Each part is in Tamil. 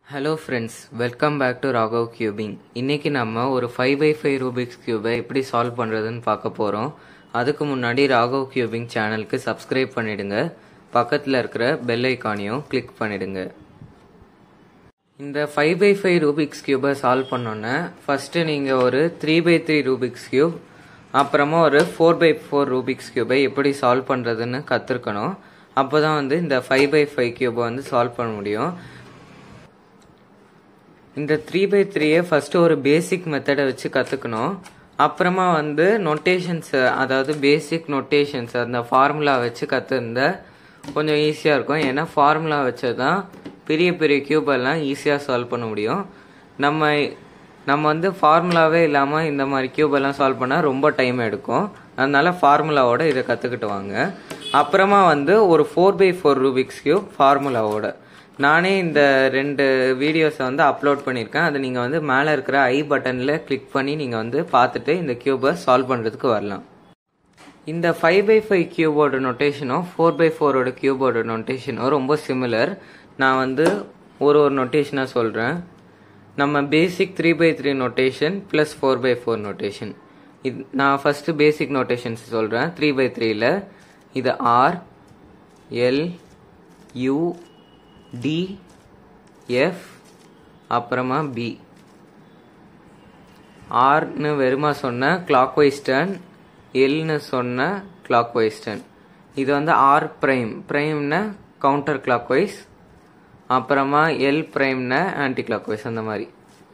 hello friends welcome back to Raghav cubing இன்னைக்கு நம்ம ஒரு ஃபைவ் பை ஃபைவ் ரூபிக்ஸ் கியூபை எப்படி சால்வ் பண்ணுறதுன்னு பார்க்க போகிறோம் அதுக்கு முன்னாடி ராகவ் கியூபிங் சேனலுக்கு சப்ஸ்கிரைப் பண்ணிடுங்க பக்கத்தில் இருக்கிற பெல் ஐக்கானையும் கிளிக் பண்ணிடுங்க இந்த ஃபைவ் பை ஃபைவ் ரூபிக்ஸ் கியூபை சால்வ் பண்ணோன்னே ஃபஸ்ட்டு நீங்கள் ஒரு three by three Rubik's cube அப்புறமா ஒரு ஃபோர் பை ஃபோர் ரூபிக்ஸ் கியூபை எப்படி சால்வ் பண்ணுறதுன்னு கற்றுருக்கணும் அப்போ தான் வந்து இந்த ஃபைவ் பை ஃபைவ் கியூபை வந்து சால்வ் பண்ண முடியும் இந்த த்ரீ பை த்ரீயை ஃபஸ்ட்டு ஒரு பேசிக் மெத்தடை வச்சு கற்றுக்கணும் அப்புறமா வந்து நொட்டேஷன்ஸ் அதாவது பேசிக் நொட்டேஷன்ஸ் அந்த ஃபார்முலா வச்சு கற்றுருந்தா கொஞ்சம் ஈஸியாக இருக்கும் ஏன்னா ஃபார்முலா வச்சு தான் பெரிய பெரிய கியூபெல்லாம் ஈஸியாக சால்வ் பண்ண முடியும் நம்ம நம்ம வந்து ஃபார்முலாவே இல்லாமல் இந்த மாதிரி கியூபெல்லாம் சால்வ் பண்ணால் ரொம்ப டைம் எடுக்கும் அதனால ஃபார்முலாவோட இதை கற்றுக்கிட்டு வாங்க அப்புறமா வந்து ஒரு four by four Rubik's cube ஃபார்முலாவோட நானே இந்த ரெண்டு வீடியோஸை வந்து அப்லோட் பண்ணியிருக்கேன் அதை நீங்கள் வந்து மேலே இருக்கிற ஐ பட்டனில் கிளிக் பண்ணி நீங்கள் வந்து பார்த்துட்டு இந்த கியூபை சால்வ் பண்ணுறதுக்கு வரலாம் இந்த ஃபைவ் பை ஃபைவ் கியூபோட நொட்டேஷனும் ஃபோர் பை ஃபோரோட கியூபோட நொட்டேஷனும் ரொம்ப சிமிலர் நான் வந்து ஒரு ஒரு நொட்டேஷனாக சொல்கிறேன் நம்ம basic three by three notation plus four by four notation இது நான் ஃபஸ்ட்டு பேசிக் நொட்டேஷன்ஸ் சொல்கிறேன் த்ரீ பை த்ரீயில் இது R L U D F அப்புறமா பி ஆர்னு வெறுமா சொன்ன கிளாக் வைஸ் டர்ன் எல்னு சொன்ன கிளாக் வைஸ் டர்ன் இது வந்து ஆர் பிரைம் பிரைம்னா கவுண்டர் கிளாக் வைஸ் அப்புறமா எல் பிரைம்னா ஆன்டி கிளாக் வைஸ் அந்த மாதிரி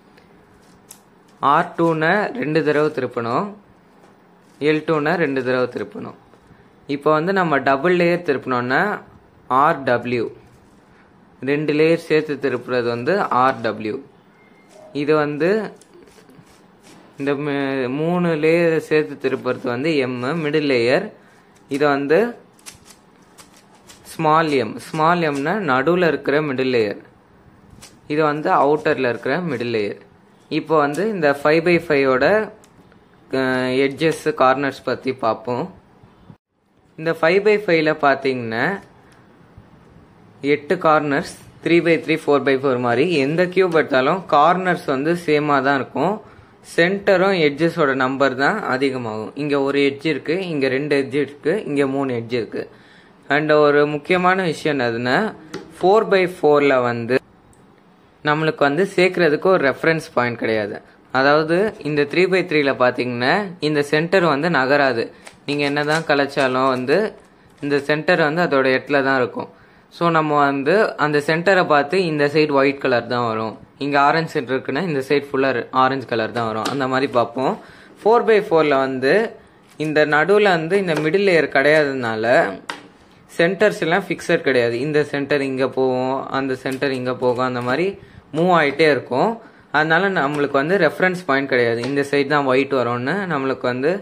ஆர் டூனை ரெண்டு தடவை திருப்பணும் எல் டூனை ரெண்டு தடவை திருப்பணும் இப்போ வந்து நம்ம டபுள் லேயர் திருப்பினோன்னா ஆர் டபிள்யூ ரெண்டு லேயர் சேர்த்து திருப்புறது வந்து ஆர்டபிள்யூ இது வந்து இந்த மூணு லேயர் சேர்த்து திருப்புறது வந்து எம் மிடில் லேயர் இது வந்து ஸ்மால் எம் ஸ்மால் எம்னா நடுவில் இருக்கிற மிடில் லேயர் இது வந்து அவுட்டரில் இருக்கிற மிடில் லேயர் இப்போ வந்து இந்த ஃபைவ் பை ஃபைவோட எட்ஜஸ் கார்னர்ஸ் பற்றி பார்ப்போம் இந்த ஃபைவ் பை ஃபைவ்ல பார்த்தீங்கன்னா எட்டு corners three by three four by four மாதிரி எந்த கியூப் எடுத்தாலும் கார்னர்ஸ் வந்து சேமாக தான் இருக்கும் சென்டரும் எட்ஜஸோட நம்பர் தான் அதிகமாகும் இங்கே ஒரு எட்ஜ் இருக்கு இங்கே ரெண்டு எட்ஜ் இருக்கு இங்கே மூணு எட்ஜ் இருக்கு அண்ட் ஒரு முக்கியமான விஷயம் என்னதுன்னா ஃபோர் பை ஃபோரில் வந்து நம்மளுக்கு வந்து சேர்க்கறதுக்கு ஒரு ரெஃபரன்ஸ் பாயிண்ட் கிடையாது அதாவது இந்த த்ரீ பை த்ரீல பார்த்தீங்கன்னா இந்த சென்டர் வந்து நகராது நீங்கள் என்னதான் கலைச்சாலும் வந்து இந்த சென்டர் வந்து அதோட எட்டில் தான் இருக்கும் ஸோ நம்ம வந்து அந்த சென்டரை பார்த்து இந்த சைடு ஒயிட் கலர் தான் வரும் இங்கே ஆரஞ்சு சென்டர் இருக்குன்னா இந்த சைடு ஃபுல்லாக ஆரஞ்சு கலர் தான் வரும் அந்த மாதிரி பார்ப்போம் ஃபோர் பை ஃபோரில் வந்து இந்த நடுவில் வந்து இந்த மிடில் லேயர் கிடையாததுனால சென்டர்ஸ் எல்லாம் ஃபிக்ஸட் கிடையாது இந்த சென்டர் இங்கே போகும் அந்த சென்டர் இங்கே போகும் அந்த மாதிரி மூவ் ஆகிட்டே இருக்கும் அதனால நம்மளுக்கு வந்து ரெஃபரன்ஸ் பாயிண்ட் கிடையாது இந்த சைடு தான் ஒயிட் வரும்னு நம்மளுக்கு வந்து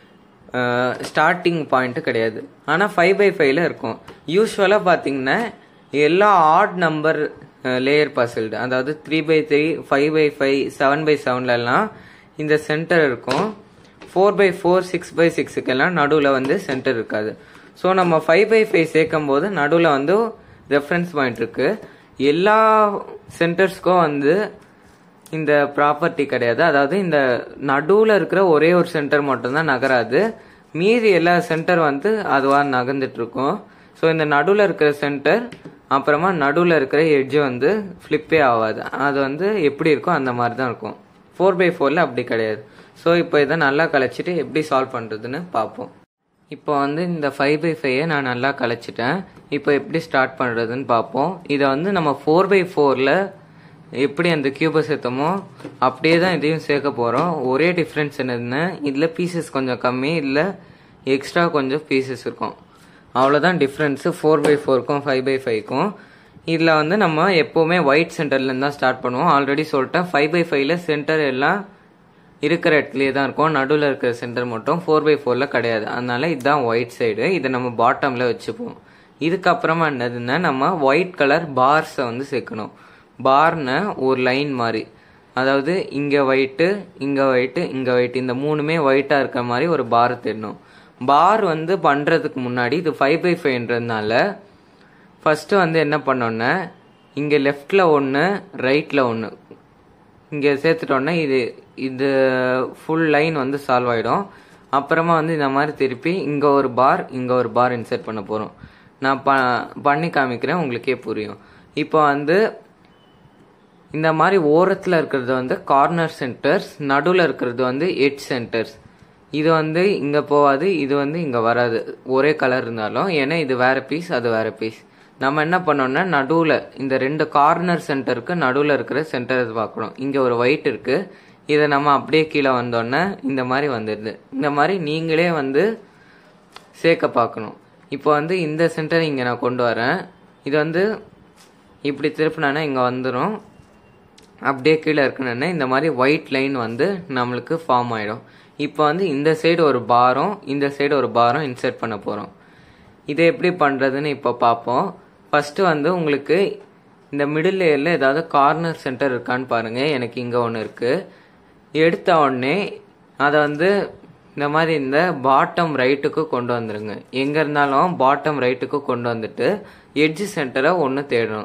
ஸ்டார்டிங் பாயிண்ட் கிடையாது ஆனால் ஃபைவ் பை ஃபைவ்ல இருக்கும் யூஸ்வலாக பார்த்தீங்கன்னா எல்லா ஆட் நம்பர் லேயர் பசில்டு அதாவது three by three five by five seven by செவன்லலாம் இந்த சென்டர் இருக்கும் four by four six by சிக்ஸுக்கெல்லாம் நடுவில் வந்து சென்டர் இருக்காது ஸோ நம்ம ஃபைவ் பை ஃபைவ் சேர்க்கும் போது நடுவில் வந்து ரெஃபரன்ஸ் பாயிண்ட் இருக்கு எல்லா சென்டர்ஸ்க்கும் வந்து இந்த ப்ராப்பர்ட்டி கிடையாது அதாவது இந்த நடுவில் இருக்கிற ஒரே ஒரு சென்டர் மட்டும்தான் நகராது மீதி எல்லா சென்டர் வந்து அதுவாக நகர்ந்துட்டு இருக்கும் ஸோ இந்த நடுவில் இருக்கிற சென்டர் அப்புறமா நடுவில் இருக்கிற எட்ஜ் வந்து ஃப்ளிப்பே ஆகாது அது வந்து எப்படி இருக்கோ அந்த மாதிரி தான் இருக்கும் ஃபோர் பை ஃபோரில் அப்படி கிடையாது ஸோ இப்போ இதை நல்லா கலைச்சிட்டு எப்படி சால்வ் பண்ணுறதுன்னு பார்ப்போம் இப்போ வந்து இந்த ஃபைவ் பை ஃபைவை நான் நல்லா கலைச்சிட்டேன் இப்போ எப்படி ஸ்டார்ட் பண்ணுறதுன்னு பார்ப்போம் இதை வந்து நம்ம ஃபோர் பை ஃபோரில் எப்படி அந்த கியூபை சேர்த்தோமோ அப்படியே தான் இதையும் சேர்க்க போகிறோம் ஒரே டிஃப்ரென்ஸ் என்னதுன்னா இதில் பீசஸ் கொஞ்சம் கம்மி இல்லை எக்ஸ்ட்ரா கொஞ்சம் பீசஸ் இருக்கும் அவ்வளோதான் டிஃப்ரென்ஸு ஃபோர் பை ஃபோருக்கும் ஃபைவ் பை ஃபைவ்க்கும் இதில் வந்து நம்ம எப்போவுமே ஒயிட் சென்டர்லேருந்து தான் ஸ்டார்ட் பண்ணுவோம் ஆல்ரெடி சொல்லிட்டேன் ஃபைவ் பை ஃபைவ்ல சென்டர் எல்லாம் இருக்கிற இடத்துலயே தான் இருக்கும் நடுவில் இருக்கிற சென்டர் மட்டும் ஃபோர் பை ஃபோரில் கிடையாது அதனால இதுதான் ஒயிட் சைடு இதை நம்ம பாட்டமில் வச்சுப்போம் இதுக்கப்புறமா என்னதுன்னா நம்ம ஒயிட் கலர் பார்ஸை வந்து சேர்க்கணும் பார்னு ஒரு லைன் மாதிரி அதாவது இங்கே ஒயிட்டு இங்கே ஒயிட்டு இங்கே ஒயிட் இந்த மூணுமே ஒயிட்டாக இருக்கிற மாதிரி ஒரு பார் தேடணும் பார் வந்து பண்ணுறதுக்கு முன்னாடி இது ஃபைவ் பை ஃபைவ்ன்றதுனால ஃபஸ்ட்டு வந்து என்ன பண்ணோன்னே இங்கே லெஃப்டில் ஒன்று ரைட்டில் ஒன்று இங்கே சேர்த்துட்டோன்னா இது இது ஃபுல் லைன் வந்து சால்வ் ஆகிடும் அப்புறமா வந்து இந்த மாதிரி திருப்பி இங்கே ஒரு பார் இங்கே ஒரு பார் இன்சர்ட் பண்ண போகிறோம் நான் ப பண்ணி காமிக்கிறேன் உங்களுக்கே புரியும் இப்போ வந்து இந்த மாதிரி ஓரத்தில் இருக்கிறது வந்து கார்னர் சென்டர்ஸ் நடுவில் இருக்கிறது வந்து எட் சென்டர்ஸ் இது வந்து இங்கே போகாது இது வந்து இங்கே வராது ஒரே கலர் இருந்தாலும் ஏன்னா இது வேற பீஸ் அது வேற பீஸ் நம்ம என்ன பண்ணோம்னா நடுவில் இந்த ரெண்டு கார்னர் சென்டருக்கு நடுவில் இருக்கிற சென்டர் பார்க்கணும் இங்கே ஒரு ஒயிட் இருக்கு இதை நம்ம அப்படியே கீழே வந்தோன்னே இந்த மாதிரி வந்துடுது இந்த மாதிரி நீங்களே வந்து சேர்க்க பார்க்கணும் இப்போ வந்து இந்த சென்டர் இங்கே நான் கொண்டு வரேன் இது வந்து இப்படி திருப்பினானா இங்கே வந்துடும் அப்படியே கீழே இருக்கணும்னா இந்த மாதிரி ஒயிட் லைன் வந்து நம்மளுக்கு ஃபார்ம் ஆகிடும் இப்போ வந்து இந்த சைடு ஒரு பாரம் இந்த சைடு ஒரு பாரம் இன்சர்ட் பண்ண போகிறோம் இதை எப்படி பண்ணுறதுன்னு இப்போ பார்ப்போம் ஃபஸ்ட்டு வந்து உங்களுக்கு இந்த மிடில் லேயரில் ஏதாவது கார்னர் சென்டர் இருக்கான்னு பாருங்கள் எனக்கு இங்கே ஒன்று இருக்குது எடுத்த உடனே அதை வந்து இந்த மாதிரி இந்த பாட்டம் ரைட்டுக்கு கொண்டு வந்துருங்க எங்கே இருந்தாலும் பாட்டம் ரைட்டுக்கு கொண்டு வந்துட்டு எட்ஜ் சென்டரை ஒன்று தேடணும்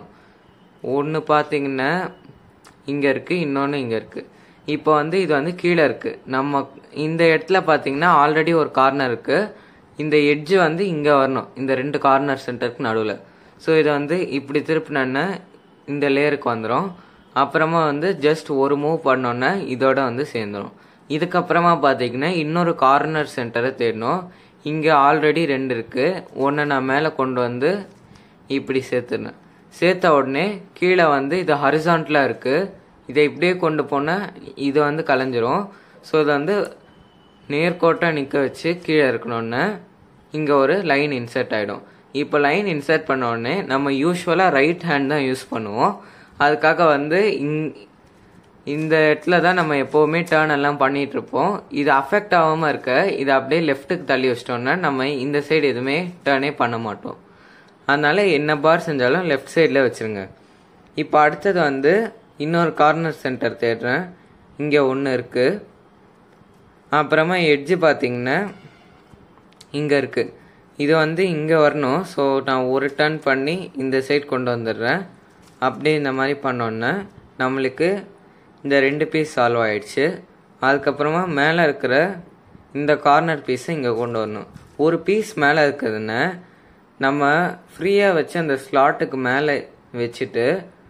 ஒன்று பார்த்தீங்கன்னா இங்கே இருக்குது இன்னொன்று இங்கே இருக்குது இப்போ வந்து இது வந்து கீழே இருக்குது நம்ம இந்த இடத்துல பார்த்தீங்கன்னா ஆல்ரெடி ஒரு கார்னர் இருக்குது இந்த எட்ஜு வந்து இங்கே வரணும் இந்த ரெண்டு கார்னர் சென்டருக்கு நடுவில் ஸோ இதை வந்து இப்படி திருப்பினோன்னா இந்த லேயருக்கு வந்துடும் அப்புறமா வந்து ஜஸ்ட் ஒரு மூவ் பண்ணோன்னே இதோட வந்து சேர்ந்துடும் இதுக்கப்புறமா பார்த்தீங்கன்னா இன்னொரு கார்னர் சென்டரை தேடணும் இங்கே ஆல்ரெடி ரெண்டு இருக்குது ஒன்று நான் மேலே கொண்டு வந்து இப்படி சேர்த்துனேன் சேர்த்த உடனே கீழே வந்து இது ஹரிசான்டலாக இருக்குது இதை இப்படியே கொண்டு போனால் இது வந்து கலைஞ்சிரும் ஸோ இதை வந்து நேர்கோட்டாக நிற்க வச்சு கீழே இருக்கணும்னு இங்கே ஒரு லைன் இன்சர்ட் ஆகிடும் இப்போ லைன் இன்சர்ட் பண்ண உடனே நம்ம யூஸ்வலாக ரைட் ஹேண்ட் தான் யூஸ் பண்ணுவோம் அதுக்காக வந்து இங் இந்த இடத்துல தான் நம்ம எப்போவுமே டேர்ன் எல்லாம் பண்ணிட்டு இருப்போம் இது அஃபெக்ட் ஆகாமல் இருக்க இதை அப்படியே லெஃப்ட்டுக்கு தள்ளி வச்சிட்டோம்னா நம்ம இந்த சைடு எதுவுமே டேர்னே பண்ண மாட்டோம் அதனால என்ன பார் செஞ்சாலும் லெஃப்ட் சைடில் வச்சுருங்க இப்போ அடுத்தது வந்து இன்னொரு கார்னர் சென்டர் தேடுறேன் இங்கே ஒன்று இருக்குது அப்புறமா எட்ஜு பார்த்தீங்கன்னா இங்கே இருக்குது இது வந்து இங்கே வரணும் ஸோ நான் ஒரு டர்ன் பண்ணி இந்த சைட் கொண்டு வந்துடுறேன் அப்படியே இந்த மாதிரி பண்ணோன்னே நம்மளுக்கு இந்த ரெண்டு பீஸ் சால்வ் ஆயிடுச்சு அதுக்கப்புறமா மேலே இருக்கிற இந்த கார்னர் பீஸை இங்கே கொண்டு வரணும் ஒரு பீஸ் மேலே இருக்குதுன்னா நம்ம ஃப்ரீயாக வச்சு அந்த ஸ்லாட்டுக்கு மேலே வச்சுட்டு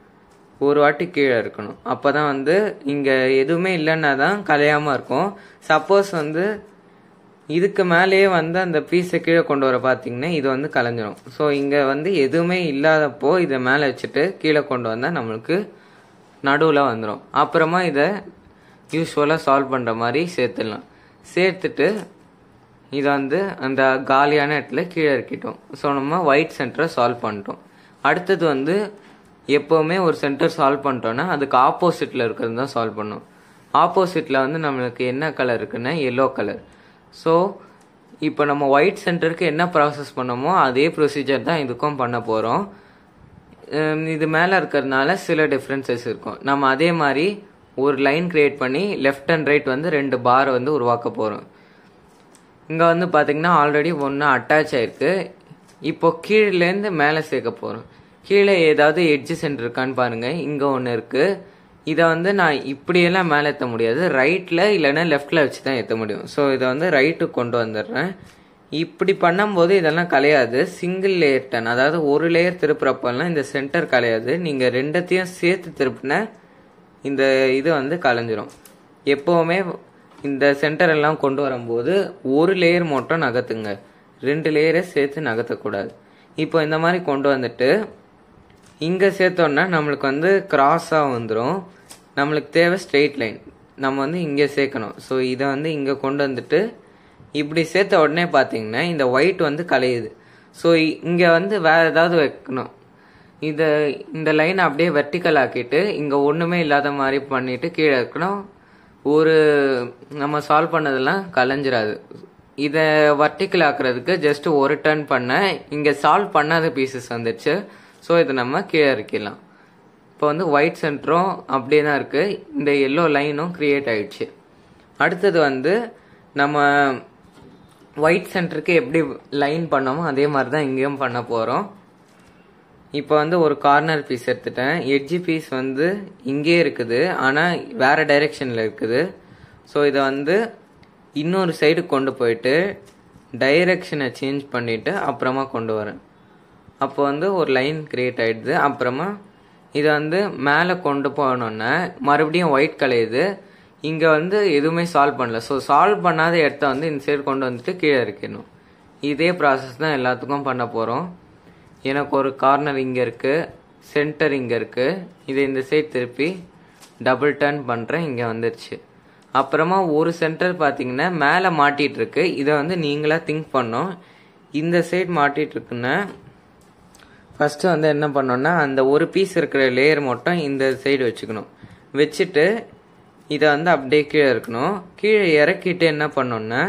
ஒரு வாட்டி கீழே இருக்கணும் அப்போ தான் வந்து இங்கே எதுவுமே இல்லைன்னா தான் கலையாமல் இருக்கும் சப்போஸ் வந்து இதுக்கு மேலேயே வந்து அந்த பீஸை கீழே கொண்டு வர பார்த்தீங்கன்னா இது வந்து கலைஞ்சிரும் ஸோ இங்கே வந்து எதுவுமே இல்லாதப்போ இதை மேலே வச்சுட்டு கீழே கொண்டு வந்தால் நம்மளுக்கு நடுவில் வந்துடும் அப்புறமா இதை யூஸ்வலாக சால்வ் பண்ணுற மாதிரி சேர்த்துடலாம் சேர்த்துட்டு இதை வந்து அந்த காலியான இடத்துல கீழே இறக்கிட்டோம் ஸோ நம்ம ஒயிட் சென்டரை சால்வ் பண்ணிட்டோம் அடுத்தது வந்து எப்போவுமே ஒரு சென்டர் சால்வ் பண்ணிட்டோன்னா அதுக்கு ஆப்போசிட்டில் இருக்கிறது தான் சால்வ் பண்ணும் ஆப்போசிட்டில் வந்து நம்மளுக்கு என்ன கலர் இருக்குன்னா எல்லோ கலர் ஸோ இப்போ நம்ம ஒயிட் சென்டருக்கு என்ன ப்ராசஸ் பண்ணோமோ அதே ப்ரொசீஜர் தான் இதுக்கும் பண்ண போகிறோம் இது மேலே இருக்கிறதுனால சில டிஃப்ரென்சஸ் இருக்கும் நம்ம அதே மாதிரி ஒரு லைன் கிரியேட் பண்ணி லெஃப்ட் அண்ட் ரைட் வந்து ரெண்டு பார் வந்து உருவாக்க போகிறோம் இங்கே வந்து பார்த்தீங்கன்னா ஆல்ரெடி ஒன்று அட்டாச் ஆயிருக்கு இப்போ கீழேருந்து மேலே சேர்க்க போகிறோம் கீழே ஏதாவது எட்ஜு சென்டர் இருக்கான்னு பாருங்கள் இங்கே ஒன்று இருக்குது இதை வந்து நான் இப்படியெல்லாம் மேலே ஏற்ற முடியாது ரைட்டில் இல்லைன்னா லெஃப்டில் வச்சு தான் ஏற்ற முடியும் ஸோ இதை வந்து ரைட்டுக்கு கொண்டு வந்துடுறேன் இப்படி பண்ணும்போது இதெல்லாம் கலையாது சிங்கிள் லேயர் டன் அதாவது ஒரு லேயர் திருப்புறப்பெல்லாம் இந்த சென்டர் கலையாது நீங்கள் ரெண்டத்தையும் சேர்த்து திருப்பின இந்த இது வந்து கலைஞ்சிரும் எப்போவுமே இந்த சென்டர் எல்லாம் கொண்டு வரும்போது ஒரு லேயர் மட்டும் நகர்த்துங்க ரெண்டு லேயரை சேர்த்து நகர்த்தக்கூடாது இப்போ இந்த மாதிரி கொண்டு வந்துட்டு இங்கே சேர்த்தோன்னா நம்மளுக்கு வந்து கிராஸாக வந்துடும் நம்மளுக்கு தேவை ஸ்ட்ரெயிட் லைன் நம்ம வந்து இங்கே சேர்க்கணும் ஸோ இதை வந்து இங்கே கொண்டு வந்துட்டு இப்படி சேர்த்த உடனே பார்த்தீங்கன்னா இந்த ஒயிட் வந்து கலையுது ஸோ இங்கே வந்து வேற ஏதாவது வைக்கணும் இதை இந்த லைனை அப்படியே வெர்டிக்கல் ஆக்கிட்டு இங்கே ஒன்றுமே இல்லாத மாதிரி பண்ணிட்டு கீழே இருக்கணும் ஒரு நம்ம சால்வ் பண்ணதெல்லாம் கலைஞ்சிராது இதை வர்டிக்கல் ஆக்குறதுக்கு ஜஸ்ட் ஒரு டர்ன் பண்ண இங்கே சால்வ் பண்ணாத பீசஸ் வந்துடுச்சு ஸோ இதை நம்ம கீழே இறக்கிடலாம் இப்போ வந்து ஒயிட் சென்டரும் அப்படியே தான் இருக்குது இந்த எல்லோ லைனும் க்ரியேட் ஆயிடுச்சு அடுத்தது வந்து நம்ம ஒயிட் சென்டருக்கு எப்படி லைன் பண்ணோமோ அதே மாதிரி தான் இங்கேயும் பண்ண போகிறோம் இப்போ வந்து ஒரு கார்னர் பீஸ் எடுத்துட்டேன் எட்ஜி பீஸ் வந்து இங்கே இருக்குது ஆனால் வேற டைரெக்ஷனில் இருக்குது ஸோ இதை வந்து இன்னொரு சைடு கொண்டு போயிட்டு டைரெக்ஷனை சேஞ்ச் பண்ணிவிட்டு அப்புறமா கொண்டு வரேன் அப்போ வந்து ஒரு லைன் கிரியேட் ஆயிடுது அப்புறமா இதை வந்து மேலே கொண்டு போனோன்னே மறுபடியும் ஒயிட் கலையுது இங்கே வந்து எதுவுமே சால்வ் பண்ணல ஸோ சால்வ் பண்ணாத இடத்த வந்து இந்த சைடு கொண்டு வந்துட்டு கீழே இறக்கணும் இதே ப்ராசஸ் தான் எல்லாத்துக்கும் பண்ண போகிறோம் எனக்கு ஒரு கார்னர் இங்கே இருக்குது சென்டர் இங்கே இருக்குது இதை இந்த சைடு திருப்பி டபுள் டர்ன் பண்ணுறேன் இங்கே வந்துருச்சு அப்புறமா ஒரு சென்டர் பார்த்தீங்கன்னா மேலே மாட்டிட்டு இருக்கு இதை வந்து நீங்களா திங்க் பண்ணோம் இந்த சைடு மாட்டிட்டு இருக்குன்னா ஃபஸ்ட்டு வந்து என்ன பண்ணோம்னா அந்த ஒரு பீஸ் இருக்கிற லேயர் மட்டும் இந்த சைடு வச்சுக்கணும் வச்சுட்டு இதை வந்து அப்படியே கீழே இருக்கணும் கீழே இறக்கிட்டு என்ன பண்ணோம்னா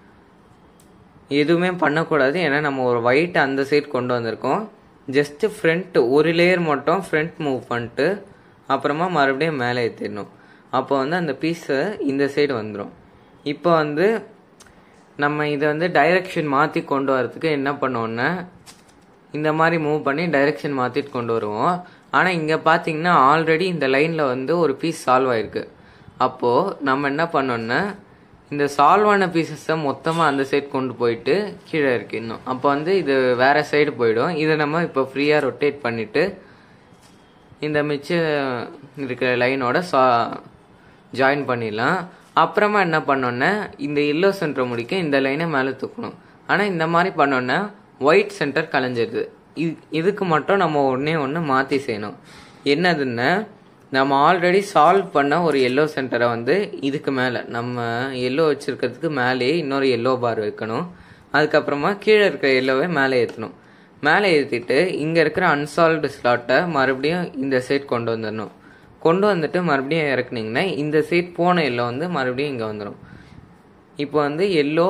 எதுவுமே பண்ணக்கூடாது ஏன்னா நம்ம ஒரு ஒயிட் அந்த சைடு கொண்டு வந்திருக்கோம் ஜஸ்ட் ஃப்ரண்ட் ஒரு லேயர் மட்டும் ஃப்ரண்ட் மூவ் பண்ணிட்டு அப்புறமா மறுபடியும் மேலே ஏற்றிடணும் அப்போ வந்து அந்த பீஸை இந்த சைடு வந்துடும் இப்போ வந்து நம்ம இதை வந்து டைரக்ஷன் மாற்றி கொண்டு வரதுக்கு என்ன பண்ணோன்னா இந்த மாதிரி மூவ் பண்ணி டைரெக்ஷன் மாற்றிட்டு கொண்டு வருவோம் ஆனால் இங்கே பார்த்தீங்கன்னா ஆல்ரெடி இந்த லைனில் வந்து ஒரு பீஸ் சால்வ் ஆயிருக்கு அப்போது நம்ம என்ன பண்ணோம்னா இந்த சால்வ் ஆன பீசஸை மொத்தமாக அந்த சைடு கொண்டு போயிட்டு கீழே இறக்கிடணும் அப்போ வந்து இது வேற சைடு போயிடும் இதை நம்ம இப்போ ஃப்ரீயாக ரொட்டேட் பண்ணிவிட்டு இந்த மிச்சம் இருக்கிற லைனோட சா ஜாயின் பண்ணிடலாம் அப்புறமா என்ன பண்ணோன்னா இந்த எல்லோ சென்டரை முடிக்க இந்த லைனை மேலே தூக்கணும் ஆனால் இந்த மாதிரி பண்ணோன்னா ஒயிட் சென்டர் கலைஞ்சிருது இது இதுக்கு மட்டும் நம்ம ஒன்றே ஒன்று மாற்றி செய்யணும் என்னதுன்னா நம்ம ஆல்ரெடி சால்வ் பண்ண ஒரு எல்லோ சென்டரை வந்து இதுக்கு மேலே நம்ம எல்லோ வச்சிருக்கிறதுக்கு மேலேயே இன்னொரு எல்லோ பார் வைக்கணும் அதுக்கப்புறமா கீழே இருக்கிற எல்லோவை மேலே ஏற்றணும் மேலே ஏற்றிட்டு இங்கே இருக்கிற அன்சால்வ்டு ஸ்லாட்டை மறுபடியும் இந்த சைட் கொண்டு வந்துடணும் கொண்டு வந்துட்டு மறுபடியும் இறக்குனீங்கன்னா இந்த சைட் போன எல்லோ வந்து மறுபடியும் இங்கே வந்துடும் இப்போ வந்து எல்லோ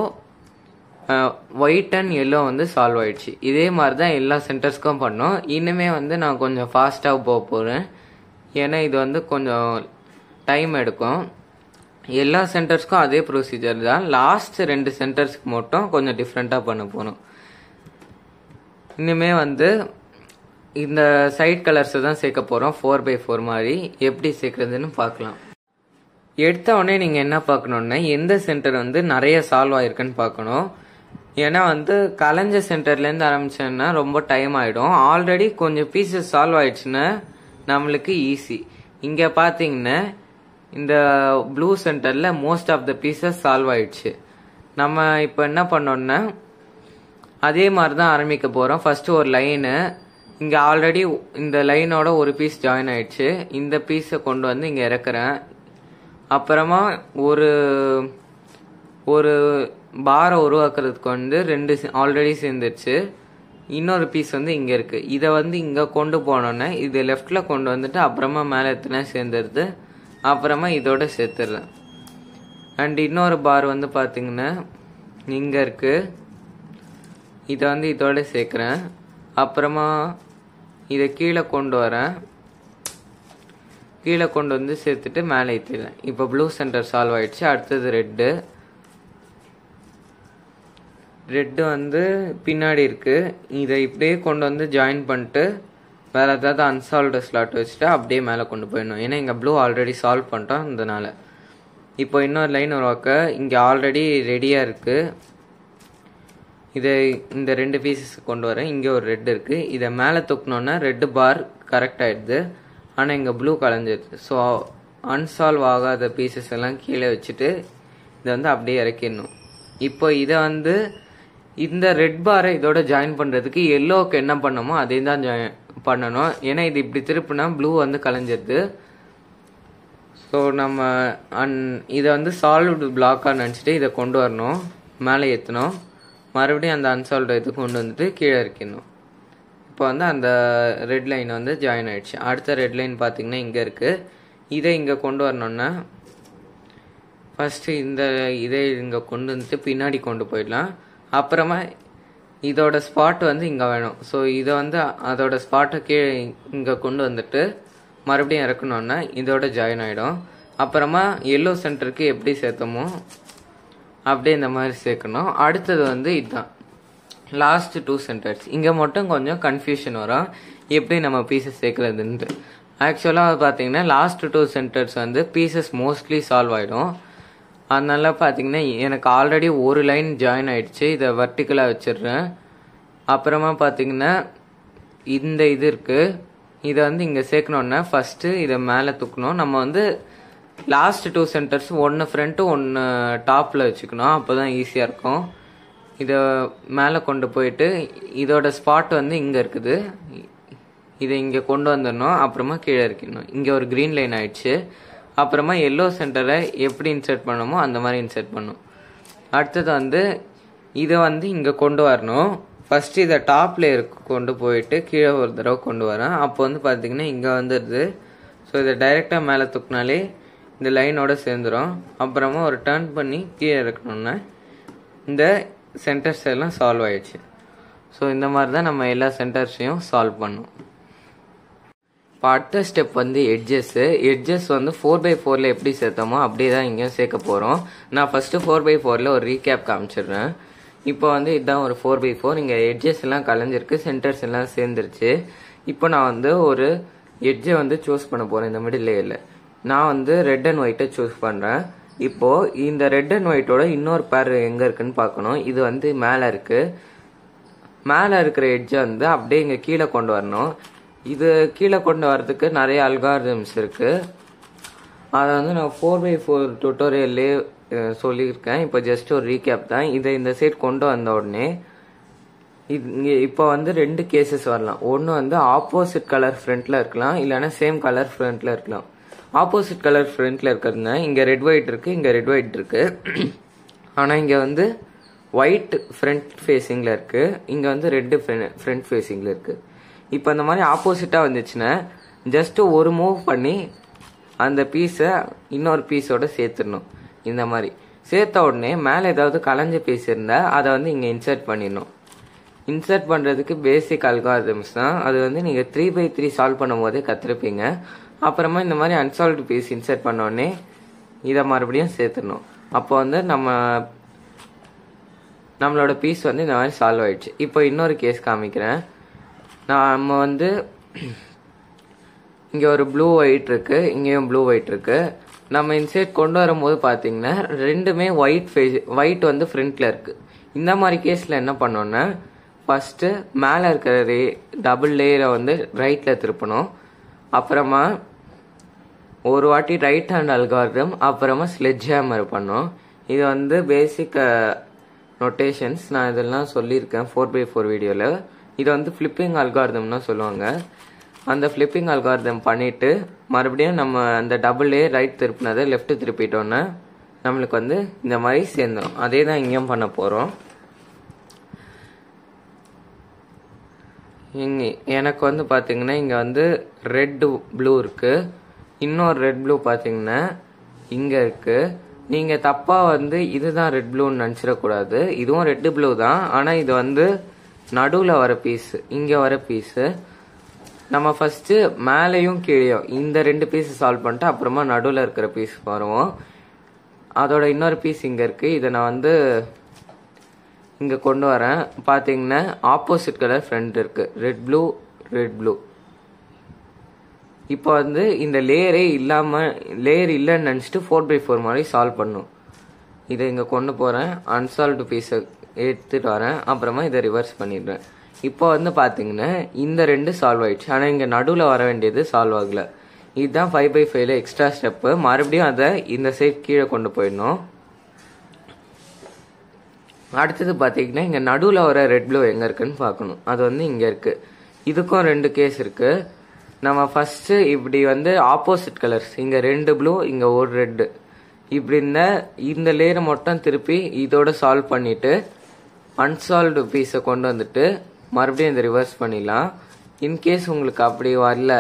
ஒயிட் அண்ட் எல்லோ வந்து சால்வ் ஆயிடுச்சு இதே மாதிரி தான் எல்லா சென்டர்ஸ்க்கும் பண்ணோம் இனிமே வந்து நான் கொஞ்சம் ஃபாஸ்ட்டாக போக போகிறேன் ஏன்னா இது வந்து கொஞ்சம் டைம் எடுக்கும் எல்லா சென்டர்ஸ்க்கும் அதே ப்ரொசீஜர் தான் லாஸ்ட் ரெண்டு சென்டர்ஸ்க்கு மட்டும் கொஞ்சம் டிஃப்ரெண்ட்டாக பண்ண போகணும் இனிமே வந்து இந்த சைட் கலர்ஸை தான் சேர்க்க போகிறோம் ஃபோர் பை ஃபோர் மாதிரி எப்படி சேர்க்குறதுன்னு பார்க்கலாம் எடுத்த உடனே நீங்கள் என்ன பார்க்கணுன்னா எந்த சென்டர் வந்து நிறைய சால்வ் ஆயிருக்குன்னு பார்க்கணும் ஏன்னா வந்து கலைஞ்ச சென்டர்லேருந்து ஆரம்பிச்சோன்னா ரொம்ப டைம் ஆகிடும் ஆல்ரெடி கொஞ்சம் பீசஸ் சால்வ் ஆயிடுச்சுன்னா நம்மளுக்கு ஈஸி இங்கே பார்த்தீங்கன்னா இந்த ப்ளூ சென்டரில் most of the pieces solve ஆயிடுச்சு நம்ம இப்போ என்ன பண்ணோம்னா அதே மாதிரி தான் ஆரம்பிக்க போகிறோம் ஃபஸ்ட்டு ஒரு லைனு இங்கே ஆல்ரெடி இந்த லைனோட ஒரு பீஸ் ஜாயின் ஆயிடுச்சு இந்த பீஸை கொண்டு வந்து இங்கே இறக்குறேன் அப்புறமா ஒரு ஒரு பாரை உருவாக்குறதுக்கு வந்து ரெண்டு ஆல்ரெடி சேர்ந்துருச்சு இன்னொரு பீஸ் வந்து இங்கே இருக்குது இதை வந்து இங்கே கொண்டு போனோன்னே இது லெஃப்டில் கொண்டு வந்துட்டு அப்புறமா மேலே எத்தனை சேர்ந்துருது அப்புறமா இதோட சேர்த்துடுறேன் அண்ட் இன்னொரு பார் வந்து பார்த்தீங்கன்னா இங்கே இருக்குது இதை வந்து இதோட சேர்க்குறேன் அப்புறமா இதை கீழே கொண்டு வரேன் கீழே கொண்டு வந்து சேர்த்துட்டு மேலே ஏற்றிடுறேன் இப்போ ப்ளூ சென்டர் சால்வ் ஆயிடுச்சு அடுத்தது ரெட்டு ரெட்டு வந்து பின்னாடி இருக்கு இதை இப்படியே கொண்டு வந்து ஜாயின் பண்ணிட்டு வேற ஏதாவது அன்சால்வ்டு ஸ்லாட் வச்சுட்டு அப்படியே மேலே கொண்டு போயிடணும் ஏன்னா இங்கே ப்ளூ ஆல்ரெடி சால்வ் பண்ணிட்டோம் அதனால இப்போ இன்னொரு லைன் உருவாக்க இங்கே ஆல்ரெடி ரெடியாக இருக்குது இதை இந்த ரெண்டு பீசஸ் கொண்டு வரேன் இங்கே ஒரு ரெட் இருக்குது இதை மேலே தூக்கணுன்னா ரெட்டு பார் கரெக்ட் ஆகிடுது ஆனால் இங்கே ப்ளூ கலைஞ்சிருது ஸோ அன்சால்வ் ஆகாத பீசஸ் எல்லாம் கீழே வச்சுட்டு இதை வந்து அப்படியே இறக்கிடணும் இப்போ இதை வந்து இந்த ரெட் பாரை இதோட ஜாயின் பண்ணுறதுக்கு எல்லோவுக்கு என்ன பண்ணமோ அதே தான் ஜாயின் பண்ணணும் ஏன்னா இது இப்படி திருப்பினா ப்ளூ வந்து கலைஞ்சிருது ஸோ நம்ம அன் இதை வந்து சால்வ்டு பிளாக்காக நினச்சிட்டு இதை கொண்டு வரணும் மேலே ஏற்றணும் மறுபடியும் அந்த அன்சால்வ்டு இது கொண்டு வந்துட்டு கீழே இறக்கிடணும் இப்போ வந்து அந்த ரெட் லைன் வந்து ஜாயின் ஆயிடுச்சு அடுத்த ரெட் லைன் பார்த்தீங்கன்னா இங்கே இருக்குது இதை இங்கே கொண்டு வரணுன்னா ஃபஸ்ட்டு இந்த இதை இங்கே கொண்டு வந்துட்டு பின்னாடி கொண்டு போயிடலாம் அப்புறமா இதோட ஸ்பாட் வந்து இங்கே வேணும் ஸோ இதை வந்து அதோட ஸ்பாட்டை கீழே இங்கே கொண்டு வந்துட்டு மறுபடியும் இறக்கணுன்னா இதோட ஜாயின் ஆகிடும் அப்புறமா எல்லோ சென்டருக்கு எப்படி சேர்த்தோமோ அப்படியே இந்த மாதிரி சேர்க்கணும் அடுத்தது வந்து இதுதான் லாஸ்ட் டூ சென்டர்ஸ் இங்கே மட்டும் கொஞ்சம் கன்ஃபியூஷன் வரும் எப்படி நம்ம பீசஸ் சேர்க்குறதுன்ட்டு ஆக்சுவலாக பார்த்தீங்கன்னா லாஸ்ட் டூ சென்டர்ஸ் வந்து பீசஸ் மோஸ்ட்லி சால்வ் ஆகிடும் அதனால பார்த்தீங்கன்னா எனக்கு ஆல்ரெடி ஒரு லைன் ஜாயின் ஆயிடுச்சு இதை வர்டிக்கலாக வச்சிடுறேன் அப்புறமா பார்த்தீங்கன்னா இந்த இது இருக்குது இதை வந்து இங்கே சேர்க்கணுன்னா ஃபஸ்ட்டு இதை மேலே தூக்கணும் நம்ம வந்து லாஸ்ட் டூ சென்டர்ஸ் ஒன்று ஃப்ரண்ட்டு ஒன்று டாப்பில் வச்சுக்கணும் அப்போ தான் ஈஸியாக இருக்கும் இதை மேலே கொண்டு போயிட்டு இதோட ஸ்பாட் வந்து இங்கே இருக்குது இதை இங்கே கொண்டு வந்துடணும் அப்புறமா கீழே இருக்கணும் இங்கே ஒரு க்ரீன் லைன் ஆயிடுச்சு அப்புறமா எல்லோ சென்டரை எப்படி இன்சர்ட் பண்ணணுமோ அந்த மாதிரி இன்சர்ட் பண்ணும் அடுத்தது வந்து இதை வந்து இங்கே கொண்டு வரணும் ஃபர்ஸ்ட் இதை டாப் லேயருக்கு கொண்டு போயிட்டு கீழே ஒரு தடவை கொண்டு வரேன் அப்போ வந்து பார்த்தீங்கன்னா இங்கே வந்துடுது ஸோ இதை டைரெக்டாக மேலே தூக்குனாலே இந்த லைனோட சேர்ந்துடும் அப்புறமா ஒரு டர்ன் பண்ணி கீழே இருக்கணும்னா இந்த சென்டர்ஸ் எல்லாம் சால்வ் ஆயிடுச்சு ஸோ இந்த மாதிரி தான் நம்ம எல்லா சென்டர்ஸையும் சால்வ் பண்ணோம் இப்போ அடுத்த ஸ்டெப் வந்து எட்ஜஸ்ஸு எட்ஜஸ் வந்து ஃபோர் பை ஃபோரில் எப்படி சேர்த்தோமோ அப்படியே தான் இங்கேயும் சேர்க்க போகிறோம் நான் ஃபஸ்ட்டு ஃபோர் பை ஃபோரில் ஒரு ரீகேப் காமிச்சிடுறேன் இப்போ வந்து இதுதான் ஒரு ஃபோர் பை ஃபோர் இங்கே எட்ஜஸ் எல்லாம் கலைஞ்சிருக்கு சென்டர்ஸ் எல்லாம் சேர்ந்துருச்சு இப்போ நான் வந்து ஒரு எட்ஜை வந்து சூஸ் பண்ண போகிறேன் இந்த மிடில் லேயரில் நான் வந்து ரெட் அண்ட் ஒயிட்டை சூஸ் பண்ணுறேன் இப்போ இந்த ரெட் அண்ட் ஒயிட்டோட இன்னொரு பேர் எங்கே இருக்குன்னு பார்க்கணும் இது வந்து மேலே இருக்குது மேலே இருக்கிற எட்ஜை வந்து அப்படியே இங்கே கீழே கொண்டு வரணும் இது கீழே கொண்டு வரதுக்கு நிறைய அல்காரிதம்ஸ் இருக்குது அதை வந்து நான் ஃபோர் பை ஃபோர் டுட்டோரியல்லே சொல்லியிருக்கேன் இப்போ ஜஸ்ட் ஒரு ரீகேப் தான் இதை இந்த சைட் கொண்டு வந்த உடனே இது இங்கே இப்போ வந்து ரெண்டு கேசஸ் வரலாம் ஒன்று வந்து ஆப்போசிட் கலர் ஃப்ரண்ட்டில் இருக்கலாம் இல்லைன்னா சேம் கலர் ஃப்ரண்ட்டில் இருக்கலாம் ஆப்போசிட் கலர் ஃப்ரண்ட்டில் இருக்கிறதுனா இங்கே ரெட் ஒயிட் இருக்குது இங்கே ரெட் ஒயிட் இருக்குது ஆனால் இங்கே வந்து ஒயிட் ஃப்ரண்ட் ஃபேஸிங்கில் இருக்குது இங்கே வந்து ரெட்டு ஃப்ரண்ட் ஃபேஸிங்கில் இருக்குது இப்போ இந்த மாதிரி ஆப்போசிட்டாக வந்துச்சுன்னா ஜஸ்ட்டு ஒரு மூவ் பண்ணி அந்த பீஸை இன்னொரு பீஸோட சேர்த்துடணும் இந்த மாதிரி சேர்த்த உடனே மேலே ஏதாவது கலைஞ்ச பீஸ் இருந்தால் அதை வந்து இங்கே இன்சர்ட் பண்ணிடணும் இன்சர்ட் பண்ணுறதுக்கு பேசிக் அல்காரிதம்ஸ் தான் அது வந்து நீங்கள் த்ரீ பை த்ரீ சால்வ் பண்ணும் போதே கற்றுருப்பீங்க அப்புறமா இந்த மாதிரி அன்சால்வ்டு பீஸ் இன்சர்ட் பண்ண உடனே இதை மறுபடியும் சேர்த்துடணும் அப்போ வந்து நம்ம நம்மளோட பீஸ் வந்து இந்த மாதிரி சால்வ் ஆயிடுச்சு இப்போ இன்னொரு கேஸ் காமிக்கிறேன் நம்ம வந்து இங்கே ஒரு ப்ளூ ஒயிட் இருக்கு இங்கேயும் ப்ளூ ஒயிட் இருக்கு நம்ம இன்சைட் கொண்டு வரும்போது பார்த்தீங்கன்னா ரெண்டுமே ஒயிட் ஃபேஸ் ஒயிட் வந்து ஃப்ரண்ட்ல இருக்கு இந்த மாதிரி கேஸில் என்ன பண்ணோன்னா ஃபர்ஸ்ட் மேலே இருக்கிற ரே டபுள் லேயரை வந்து ரைட்டில் திருப்பணும் அப்புறமா ஒரு வாட்டி ரைட் ஹேண்ட் அல்காரிதம் அப்புறமா ஸ்லெட்ஜ் ஹேமர் பண்ணோம் இது வந்து பேசிக் நொட்டேஷன்ஸ் நான் இதெல்லாம் சொல்லியிருக்கேன் ஃபோர் பை ஃபோர் வீடியோவில் இது வந்து ஃப்ளிப்பிங் அல்காரிதம்னு சொல்லுவாங்க அந்த ஃப்ளிப்பிங் அல்காரிதம் பண்ணிட்டு மறுபடியும் நம்ம அந்த டபுள் ஏ ரைட் திருப்பினதை லெஃப்ட் திருப்பிட்டோன்னா நம்மளுக்கு வந்து இந்த மாதிரி சேர்ந்துடும் அதே தான் இங்கேயும் பண்ண போகிறோம் இங்கே எனக்கு வந்து பார்த்தீங்கன்னா இங்கே வந்து ரெட் ப்ளூ இருக்குது இன்னொரு ரெட் ப்ளூ பார்த்தீங்கன்னா இங்கே இருக்குது நீங்கள் தப்பாக வந்து இதுதான் ரெட் ப்ளூன்னு நினச்சிடக்கூடாது இதுவும் ரெட் ப்ளூ தான் ஆனால் இது வந்து நடுவில் வர பீஸு இங்கே வர பீஸு நம்ம ஃபஸ்ட்டு மேலேயும் கீழேயும் இந்த ரெண்டு பீஸ் சால்வ் பண்ணிட்டு அப்புறமா நடுவில் இருக்கிற பீஸ் வருவோம் அதோட இன்னொரு பீஸ் இங்கே இருக்குது இதை நான் வந்து இங்கே கொண்டு வரேன் பார்த்தீங்கன்னா ஆப்போசிட் கலர் ஃப்ரண்ட் இருக்குது ரெட் ப்ளூ ரெட் ப்ளூ இப்போ வந்து இந்த லேயரே இல்லாமல் லேயர் இல்லைன்னு நினச்சிட்டு ஃபோர் பை ஃபோர் மாதிரி சால்வ் பண்ணும் இதை இங்கே கொண்டு போகிறேன் அன்சால்வ்டு பீஸை எடுத்துகிட்டு வரேன் அப்புறமா இதை ரிவர்ஸ் பண்ணிடுறேன் இப்போ வந்து பார்த்தீங்கன்னா இந்த ரெண்டு சால்வ் ஆயிடுச்சு ஆனால் இங்கே நடுவில் வர வேண்டியது சால்வ் ஆகலை இதுதான் ஃபைவ் பை ஃபைவ்ல எக்ஸ்ட்ரா ஸ்டெப்பு மறுபடியும் அதை இந்த சைட் கீழே கொண்டு போயிடணும் அடுத்தது பார்த்தீங்கன்னா இங்கே நடுவில் வர ரெட் ப்ளூ எங்கே இருக்குன்னு பார்க்கணும் அது வந்து இங்கே இருக்குது இதுக்கும் ரெண்டு கேஸ் இருக்குது நம்ம ஃபஸ்ட்டு இப்படி வந்து ஆப்போசிட் கலர்ஸ் இங்கே ரெண்டு ப்ளூ இங்கே ஒரு ரெட்டு இப்படி இந்த இந்த லேயரை மட்டும் திருப்பி இதோட சால்வ் பண்ணிவிட்டு அன்சால்வ்டு பீஸை கொண்டு வந்துட்டு மறுபடியும் இந்த ரிவர்ஸ் பண்ணிடலாம் இன்கேஸ் உங்களுக்கு அப்படி வரல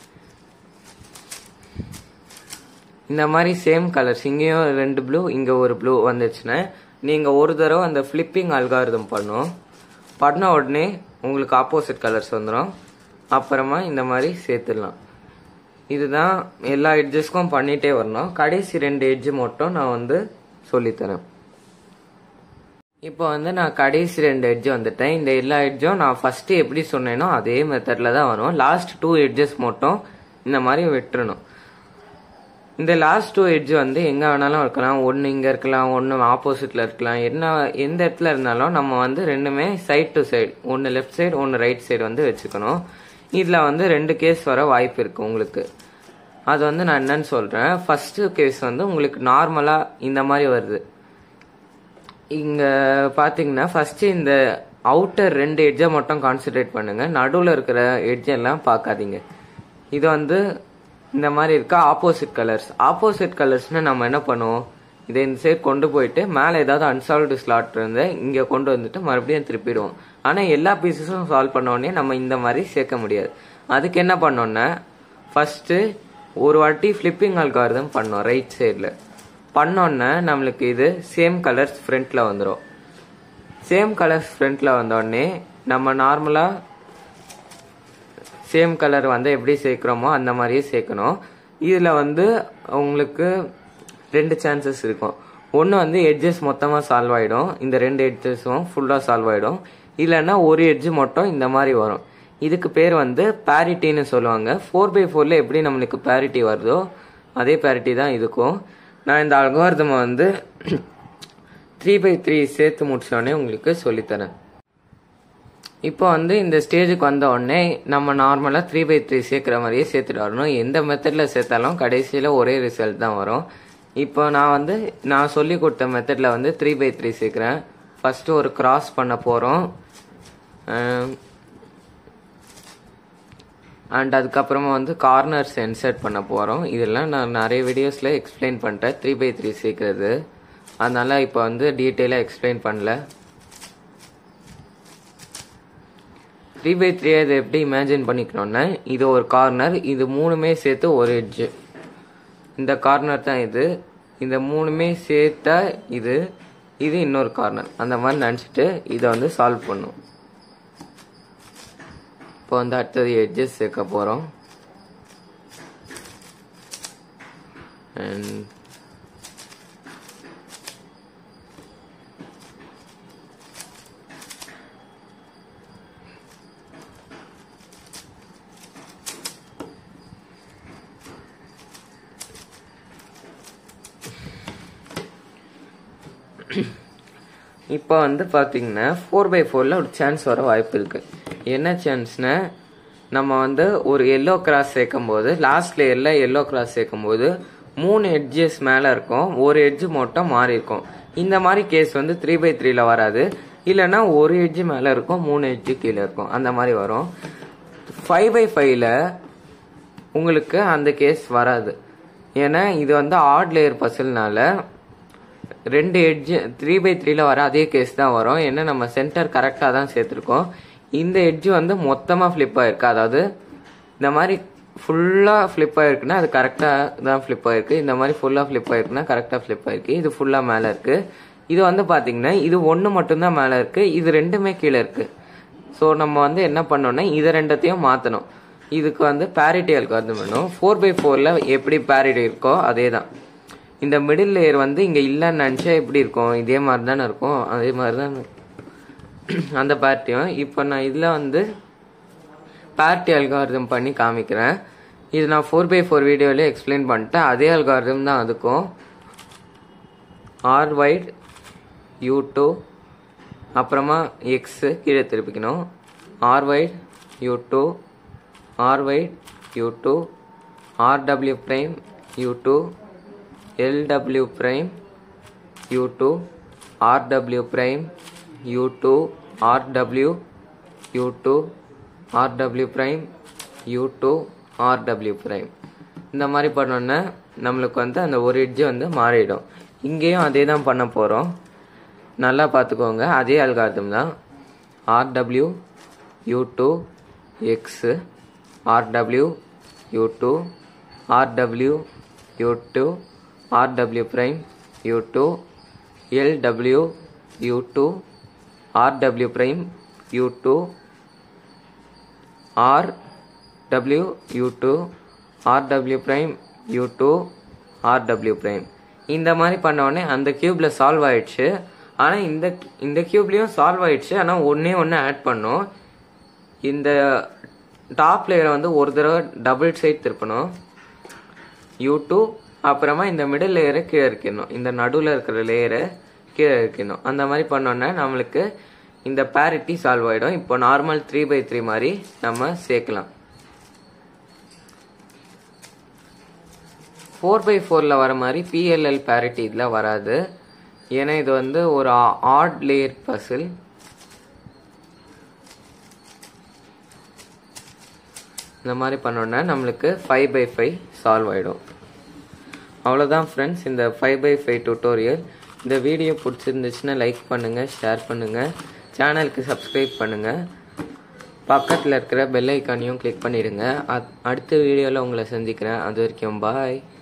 இந்த மாதிரி சேம் கலர்ஸ் இங்கேயும் ரெண்டு ப்ளூ இங்கே ஒரு ப்ளூ வந்துச்சுன்னா நீங்கள் ஒரு தடவை அந்த ஃப்ளிப்பிங் அல்காரிதம் பண்ணும் பண்ண உடனே உங்களுக்கு ஆப்போசிட் கலர்ஸ் வந்துடும் அப்புறமா இந்த மாதிரி சேர்த்துடலாம் இதுதான் எல்லா எட்ஜஸ்க்கும் பண்ணிகிட்டே வரணும் கடைசி ரெண்டு எட்ஜு மட்டும் நான் வந்து சொல்லித்தரேன் இப்போ வந்து நான் கடைசி ரெண்டு எட்ஜ் வந்துட்டேன் இந்த எல்லா எட்ஜும் நான் ஃபர்ஸ்ட் எப்படி சொன்னேனோ அதே மெத்தட்ல தான் வரும் லாஸ்ட் டூ எட்ஜஸ் மட்டும் இந்த மாதிரி விட்டுறணும் இந்த லாஸ்ட் டூ எட்ஜ் வந்து எங்கே வேணாலும் இருக்கலாம் ஒன்று இங்கே இருக்கலாம் ஒன்று ஆப்போசிட்டில் இருக்கலாம் என்ன எந்த இடத்துல இருந்தாலும் நம்ம வந்து ரெண்டுமே சைட் டு சைடு ஒன்று லெஃப்ட் சைடு ஒன்று ரைட் சைடு வந்து வச்சுக்கணும் இதில் வந்து ரெண்டு கேஸ் வர வாய்ப்பு இருக்குது உங்களுக்கு அது வந்து நான் என்னன்னு சொல்கிறேன் ஃபஸ்ட்டு கேஸ் வந்து உங்களுக்கு நார்மலாக இந்த மாதிரி வருது இங்கே பார்த்தீங்கன்னா ஃபஸ்ட்டு இந்த அவுட்டர் ரெண்டு எட்ஜை மட்டும் கான்சென்ட்ரேட் பண்ணுங்க நடுவில் இருக்கிற எட்ஜெல்லாம் பார்க்காதீங்க இது வந்து இந்த மாதிரி இருக்க ஆப்போசிட் கலர்ஸ் ஆப்போசிட் கலர்ஸ்னு நம்ம என்ன பண்ணுவோம் இதை இந்த சைடு கொண்டு போயிட்டு மேலே ஏதாவது அன்சால்வ்டு ஸ்லாட் இருந்து இங்கே கொண்டு வந்துட்டு மறுபடியும் திருப்பிடுவோம் ஆனால் எல்லா பீசஸும் சால்வ் பண்ண உடனே நம்ம இந்த மாதிரி சேர்க்க முடியாது அதுக்கு என்ன பண்ணோன்னா ஃபஸ்ட்டு ஒரு வாட்டி ஃப்ளிப்பிங் அல்காரிதம் பண்ணோம் ரைட் சைடில் பண்ணோன்னே நம்மளுக்கு இது சேம் கலர்ஸ் ஃப்ரண்ட்டில் வந்துடும் சேம் கலர்ஸ் ஃப்ரண்ட்டில் வந்தோடனே நம்ம நார்மலாக சேம் கலர் வந்து எப்படி சேர்க்குறோமோ அந்த மாதிரியே சேர்க்கணும் இதில் வந்து உங்களுக்கு ரெண்டு சான்சஸ் இருக்கும் ஒன்று வந்து எட்ஜஸ் மொத்தமாக சால்வ் ஆகிடும் இந்த ரெண்டு எட்ஜஸும் ஃபுல்லாக சால்வ் ஆகிடும் இல்லைன்னா ஒரு எட்ஜ் மட்டும் இந்த மாதிரி வரும் இதுக்கு பேர் வந்து பேரிட்டின்னு சொல்லுவாங்க ஃபோர் பை ஃபோரில் எப்படி நம்மளுக்கு பேரிட்டி வருதோ அதே பேரிட்டி தான் இதுக்கும் நான் இந்த அல்காரதமை வந்து த்ரீ பை த்ரீ சேர்த்து முடிச்சோடனே உங்களுக்கு சொல்லித்தரேன் இப்போ வந்து இந்த ஸ்டேஜுக்கு வந்த உடனே நம்ம நார்மலாக த்ரீ பை த்ரீ சேர்க்குற மாதிரியே சேர்த்துட்டு வரணும் எந்த மெத்தடில் சேர்த்தாலும் கடைசியில் ஒரே ரிசல்ட் தான் வரும் இப்போ நான் வந்து நான் சொல்லி கொடுத்த மெத்தடில் வந்து த்ரீ பை த்ரீ சேர்க்குறேன் ஃபஸ்ட்டு ஒரு கிராஸ் பண்ண போகிறோம் அண்ட் அதுக்கப்புறமா வந்து கார்னர்ஸ் இன்சர்ட் பண்ண போகிறோம் இதெல்லாம் நான் நிறைய வீடியோஸில் எக்ஸ்பிளைன் பண்ணிட்டேன் த்ரீ பை த்ரீ சேர்க்குறது அதனால இப்போ வந்து டீட்டெயிலாக எக்ஸ்பிளைன் பண்ணல த்ரீ பை த்ரீ இதை எப்படி இமேஜின் பண்ணிக்கணும்னா இது ஒரு கார்னர் இது மூணுமே சேர்த்து ஒரு எட்ஜு இந்த கார்னர் தான் இது இந்த மூணுமே சேர்த்தா இது இது இன்னொரு கார்னர் அந்த மாதிரி நினச்சிட்டு இதை வந்து சால்வ் பண்ணும் இப்போ வந்து அடுத்தது எட்ஜஸ் சேர்க்க போகிறோம் அண்ட் இப்போ வந்து பார்த்தீங்கன்னா ஃபோர் பை ஃபோரில் ஒரு சான்ஸ் வர வாய்ப்பு இருக்குது என்ன சான்ஸ்னா நம்ம வந்து ஒரு எல்லோ கிராஸ் சேர்க்கும் போது லாஸ்ட் லேயரில் எல்லோ கிராஸ் சேர்க்கும் போது மூணு எட்ஜஸ் மேலே இருக்கும் ஒரு எட்ஜ் மட்டும் மாறி இருக்கும் இந்த மாதிரி கேஸ் வந்து த்ரீ பை த்ரீல வராது இல்லைன்னா ஒரு எட்ஜ் மேலே இருக்கும் மூணு எட்ஜு கீழே இருக்கும் அந்த மாதிரி வரும் ஃபைவ் பை ஃபைவ்ல உங்களுக்கு அந்த கேஸ் வராது ஏன்னா இது வந்து ஆட் லேயர் பசில்னால ரெண்டு எட்ஜ் த்ரீ பை த்ரீல வர அதே கேஸ் தான் வரும் ஏன்னா நம்ம சென்டர் கரெக்டாக தான் சேர்த்துருக்கோம் இந்த எட்ஜ் வந்து மொத்தமாக ஃப்ளிப் ஆயிருக்கு அதாவது இந்த மாதிரி ஃபுல்லாக ஃப்ளிப் ஆயிருக்குன்னா அது கரெக்டாக தான் ஃப்ளிப் ஆயிருக்கு இந்த மாதிரி ஃபுல்லாக ஃப்ளிப் ஆயிருக்குன்னா கரெக்டாக ஃப்ளிப் ஆயிருக்கு இது ஃபுல்லாக மேலே இருக்கு இது வந்து பார்த்தீங்கன்னா இது ஒன்று மட்டும்தான் மேலே இருக்கு இது ரெண்டுமே கீழே இருக்கு ஸோ நம்ம வந்து என்ன பண்ணோம்னா இதை ரெண்டத்தையும் மாற்றணும் இதுக்கு வந்து பேரிட்டி அல்காரிதம் வேணும் ஃபோர் பை ஃபோரில் எப்படி பேரிட்டி இருக்கோ அதே தான் இந்த மிடில் லேயர் வந்து இங்கே இல்லைன்னு நினச்சா எப்படி இருக்கும் இதே மாதிரி தானே இருக்கும் அதே மாதிரி தான் அந்த பார்ட்டியும் இப்போ நான் இதில் வந்து பார்ட்டி அல்காரிதம் பண்ணி காமிக்கிறேன் இது நான் ஃபோர் பை ஃபோர் வீடியோவிலே எக்ஸ்பிளைன் பண்ணிட்டேன் அதே அல்காரிதம் தான் அதுக்கும் ஆர் வைட் யூ டூ அப்புறமா எக்ஸு கீழே திருப்பிக்கணும் R wide U two R wide U two R W prime U two L W prime U two R W prime U two R W U two R W prime U two R W prime இந்த மாதிரி பண்ணோன்னே நம்மளுக்கு வந்து அந்த ஒரு எட்ஜு வந்து மாறிடும் இங்கேயும் அதே தான் பண்ண போகிறோம் நல்லா பார்த்துக்கோங்க அதே அல்காரிதம் தான் R W U two X R W U two R W U two R W prime U two L W U two R W prime U two R W U two R W prime U two R W prime இந்த மாதிரி பண்ண உடனே அந்த கியூப்ல சால்வ் ஆயிடுச்சு ஆனால் இந்த இந்த கியூப்லேயும் சால்வ் ஆயிடுச்சு ஆனால் ஒன்றே ஒன்று ஆட் பண்ணோம் இந்த டாப் லேயரை வந்து ஒரு தடவை டபுள் சைட் திருப்பணும் யூ டூ அப்புறமா இந்த மிடில் லேயரை கீழே இருக்கணும் இந்த நடுவில் இருக்கிற லேயரை கீழே இருக்கணும் அந்த மாதிரி பண்ணோன்னா நம்மளுக்கு இந்த பேரிட்டி சால்வ் ஆகிடும் இப்போ நார்மல் த்ரீ பை த்ரீ மாதிரி நம்ம சேர்க்கலாம் ஃபோர் பை ஃபோரில் வர மாதிரி பிஎல்எல் பேரிட்டி இதில் வராது ஏன்னா இது வந்து ஒரு ஆட் லேயர் பசில் இந்த மாதிரி பண்ணோன்னா நம்மளுக்கு ஃபைவ் பை ஃபைவ் சால்வ் ஆகிடும் அவ்வளோதான் ஃப்ரெண்ட்ஸ் இந்த ஃபைவ் பை ஃபைவ் டுட்டோரியல் இந்த வீடியோ பிடிச்சிருந்துச்சுன்னா லைக் பண்ணுங்கள் ஷேர் பண்ணுங்கள் சேனலுக்கு சப்ஸ்கிரைப் பண்ணுங்கள் பக்கத்தில் இருக்கிற பெல் ஐக்கானையும் கிளிக் பண்ணிடுங்க அடுத்த வீடியோவில் உங்களை சந்திக்கிறேன் அது வரைக்கும் பாய்